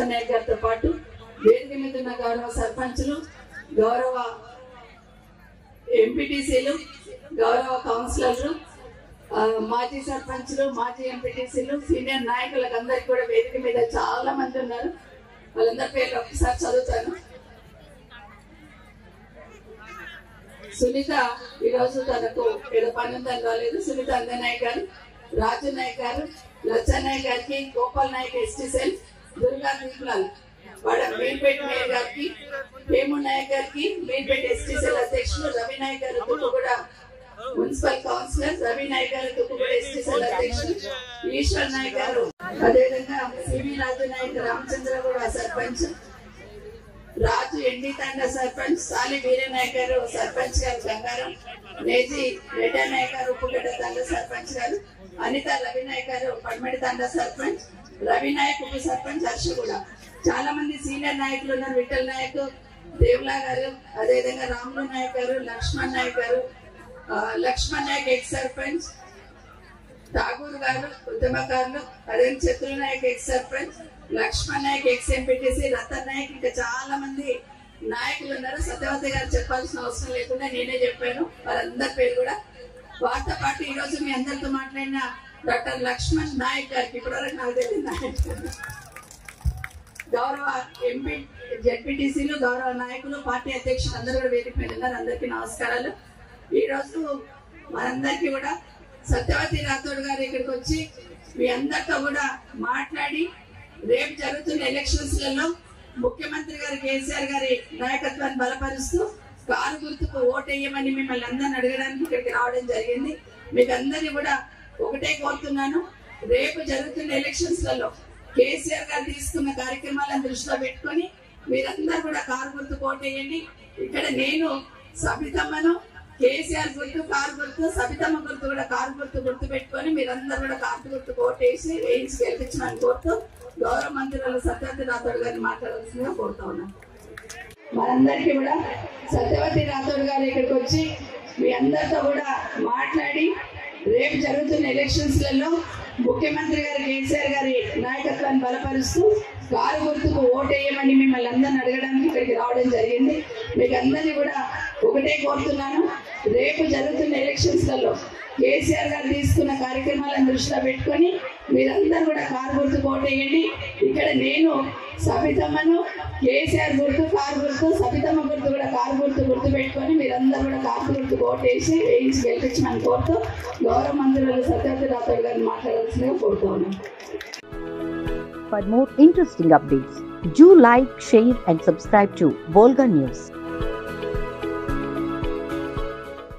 నరసన్ నాయక్ గారితో పాటు వేదిక మీద ఉన్న గౌరవ సర్పంచులు గౌరవ ఎంపీటీసీలు గౌరవ కౌన్సిలర్లు ఆ, మాజీ సర్పంచులు మాజీ ఎంపీటీసీలు సీనియర్ నాయకులకు అందరికి కూడా వేదిక మీద చాలా మంది ఉన్నారు వాళ్ళందరి పేర్లు ఒకసారి చదువుతాను సునీత ఈరోజు తనకు ఏదో పని ఉందని రాలేదు సునీత అందనాయక్ గారు రాజు నాయక్ గారు లచ్చా నాయక్ గారికి గోపాల్ నాయక్ ఎస్టీ సెల్ దుర్గా దీప్లాల్ వాడ మీర్పేట మేయర్ గారికి హేము నాయక్ గారికి మీర్పేట ఎస్టీ సెల్ అధ్యక్షులు రవి నాయక్ గారు తుక్కుగూడ మున్సిపల్ కౌన్సిలర్ రవి నాయక్ గారు తుక్కుగూడ ఎస్టీ సెల్ అధ్యక్షులు ఈశ్వర్ నాయక్ గారు అదేవిధంగా సివి రాజు నాయక్ రామచంద్రగూడ సర్పంచ్ రాజు ఎండి తండ సర్పంచ్ సాలి వీరనాయక్ గారు సర్పంచ్ గారు గంగారం నేజీ రెడ్డా నాయక్ గారు ఉప్పుగడ్డ తండ సర్పంచ్ గారు అనిత రవినాయక్ గారు పడమటి తండ సర్పంచ్ రవినాయక్ ఉప సర్పంచ్ హర్షగూడ చాలా మంది సీనియర్ నాయకులు ఉన్నారు విఠల్ నాయక్ దేవ్లా గారు అదేవిధంగా రాములు నాయక్ గారు లక్ష్మణ్ నాయక్ గారు ఆ, లక్ష్మణ్ నాయక్ ఎక్స్ సర్పంచ్ ఠాగూర్ గారు ఉద్యమకారులు అదే Chaturu Nayak ex sarpanch Laxman Nayak ex MPTC Ratan Nayak ఇంకా చాలా మంది నాయకులు ఉన్నారు సత్యవతి గారు చెప్పాల్సిన అవసరం లేకుండా నేనే చెప్పాను వారందరి పేరు కూడా వారితో పాటు ఈ రోజు మీ అందరితో మాట్లాడిన డాక్టర్ లక్ష్మణ్ నాయక్ గారికి ఇప్పటివరకు నాకు తెలియదు నాయక్ గారు. గౌరవ ఎంపీ జెడ్పీటీసీలు గౌరవ నాయకులు పార్టీ అధ్యక్షులు అందరూ కూడా వేదిక మీద ఉన్నారు అందరికీ నమస్కారాలు ఈ రోజు మనందరికీ కూడా సత్యవతి రాథోడ్ గారు ఇక్కడికి వచ్చి మీ అందరితో కూడా మాట్లాడి రేపు జరుగుతున్న ఎలక్షన్స్ లలో ముఖ్యమంత్రి గారు కేసీఆర్ గారి నాయకత్వాన్ని బలపరుస్తూ కారు గుర్తుకు ఓటేయమని మిమ్మల్ని అందరిని అడగడానికి ఇక్కడికి రావడం జరిగింది మీకు అందరినీ కూడా ఒకటే కోరుతున్నాను రేపు జరుగుతున్న ఎలక్షన్స్ లలో కేసీఆర్ గారు తీసుకున్న కార్యక్రమాలను దృష్టిలో పెట్టుకొని మీరందరూ కూడా కారు గుర్తు కోటేయండి ఇక్కడ నేను సబితమ్మను కేసీఆర్ గుర్తు కారు గుర్తు సబితమ్మ గుర్తు కూడా కారు గుర్తు గుర్తు పెట్టుకొని మీరందరూ కూడా కారు గుర్తు కోటేసి వేయించి గెలిపించమని కోరుతూ గౌరవ మంత్రులు సత్యవతి రాథోడ్ గారిని మాట్లాడాల్సిందిగా కోరుతా ఉన్నాను మనందరికీ కూడా సత్యవతి రాథోడ్ గారు ఇక్కడికి వచ్చి మీ అందరితో కూడా మాట్లాడి రేపు జరుగుతున్న ఎలక్షన్స్ లలో ముఖ్యమంత్రి గారు కేసీఆర్ గారి నాయకత్వాన్ని బలపరుస్తూ కారు గుర్తుకు ఓటేయమని మిమ్మల్ని అందరిని అడగడానికి ఇక్కడికి రావడం జరిగింది మీకు అందరినీ కూడా ఒకటే కోరుతున్నాను రేపు జరుగుతున్న ఎలక్షన్స్ లలో కేసీఆర్ గారు తీసుకున్న కార్యక్రమాలను దృష్టిలో పెట్టుకొని మీరందరూ కూడా కారు గుర్తు ఓటేయండి ఇక్కడ నేను సబితమ్మను కేసీఆర్ గుర్తు కారు గుర్తు సబితమ్మ గుర్తు కూడా కారు గుర్తు గుర్తు పెట్టుకొని మీరందరూ కూడా కారు గుర్తు ఓటేసి వేయించి గెలిపించమని కోరుతూ గౌరవ మంత్రులు సత్యవతి రాథోడ్ గారిని మాట్లాడాల్సిందిగా కోరుతూ ఉన్నాను For more interesting updates, do like, share, and subscribe to Volga News.